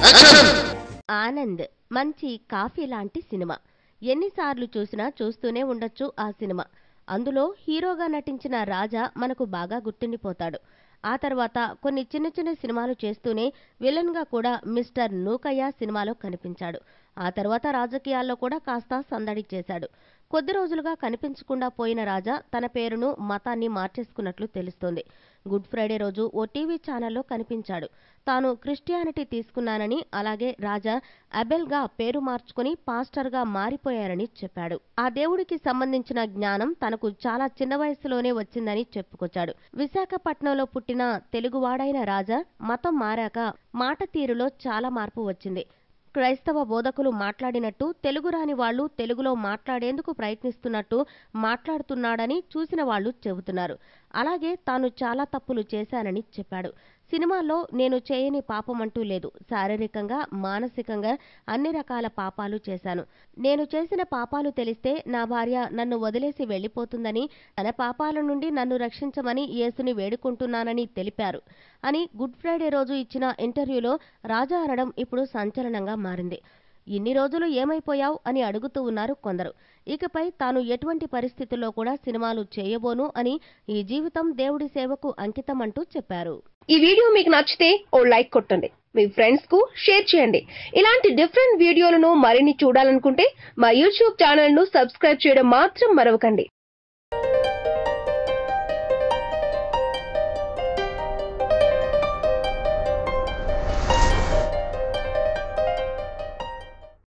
action Anand మంచి coffee లాంటి cinema ఎన్నిసార్లు చూసినా చూస్తూనే ఉండొచ్చు ఆ సినిమా అందులో హీరోగా నటించిన రాజా మనకు బాగా గుర్తుండిపోతాడు ఆ తర్వాత కొన్ని చిన్న చిన్న సినిమాలు చేస్తూనే విలన్గా కూడా మిస్టర్ నూకయ్య సినిమాలో కనిపించాడు ఆ తర్వాత రాజకీయాల్లో కూడా కాస్త సందడి చేశాడు కొద్ది రోజులుగా కనిపించకుండా పోయిన రాజా తన పేరును మతాన్ని మార్చేసుకున్నట్లు తెలుస్తోంది గుడ్ ఫ్రైడే రోజు ఓ టీవీ ఛానల్లో కనిపించాడు తాను క్రిస్టియానిటీ తీసుకున్నానని అలాగే రాజా అబెల్గా పేరు మార్చుకుని పాస్టర్గా మారిపోయారని చెప్పాడు ఆ దేవుడికి సంబంధించిన జ్ఞానం తనకు చాలా చిన్న వయసులోనే వచ్చిందని చెప్పుకొచ్చాడు విశాఖపట్నంలో పుట్టిన తెలుగువాడైన రాజా మతం మారాక మాట తీరులో చాలా మార్పు వచ్చింది క్రైస్తవ బోధకులు మాట్లాడినట్టు తెలుగు రాని వాళ్ళు తెలుగులో మాట్లాడేందుకు ప్రయత్నిస్తున్నట్టు మాట్లాడుతున్నాడని చూసిన వాళ్ళు చెబుతున్నారు అలాగే తాను చాలా తప్పులు చేశానని చెప్పాడు సినిమాల్లో నేను చేయని పాపమంటూ లేదు శారీరకంగా మానసికంగా అన్ని రకాల పాపాలు చేశాను నేను చేసిన పాపాలు తెలిస్తే నా భార్య నన్ను వదిలేసి వెళ్లిపోతుందని తన పాపాల నుండి నన్ను రక్షించమని యేసుని వేడుకుంటున్నానని తెలిపారు అని గుడ్ ఫ్రైడే రోజు ఇచ్చిన ఇంటర్వ్యూలో రాజా అనడం ఇప్పుడు సంచలనంగా మారింది ఇన్ని రోజులు ఏమైపోయావ్ అని అడుగుతూ ఉన్నారు కొందరు ఇకపై తాను ఎటువంటి పరిస్థితుల్లో కూడా సినిమాలు చేయబోను అని ఈ జీవితం దేవుడి సేవకు అంకితం అంటూ చెప్పారు ఈ వీడియో మీకు నచ్చితే ఓ లైక్ కొట్టండి మీ ఫ్రెండ్స్ కు షేర్ చేయండి ఇలాంటి డిఫరెంట్ వీడియోలను మరిన్ని చూడాలనుకుంటే మా యూట్యూబ్ ఛానల్ ను సబ్స్క్రైబ్ చేయడం మాత్రం మరవకండి